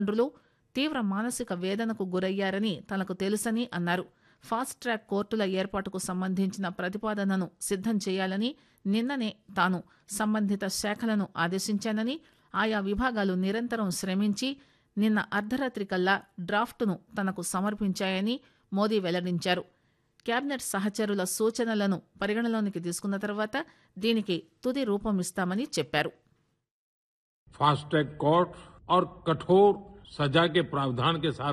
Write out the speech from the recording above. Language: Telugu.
తండ్రులు తీవ్ర మానసిక వేదనకు గురయ్యారని తనకు తెలుసని అన్నారు ఫాస్ట్ ట్రాక్ కోర్టుల ఏర్పాటుకు సంబంధించిన ప్రతిపాదనను సిద్దం చేయాలని నిన్ననే తాను సంబంధిత శాఖలను ఆదేశించానని ఆయా విభాగాలు నిరంతరం శ్రమించి నిన్న అర్ధరాత్రి కల్లా డ్రాఫ్టును తనకు సమర్పించాయని మోదీ వెల్లడించారు కేబినెట్ సహచరుల సూచనలను పరిగణలోనికి తీసుకున్న తర్వాత దీనికి తుది రూపం ఇస్తామని చెప్పారు फास्ट ट्रैक कोर्ट और कठोर सजा के प्रावधान के साथ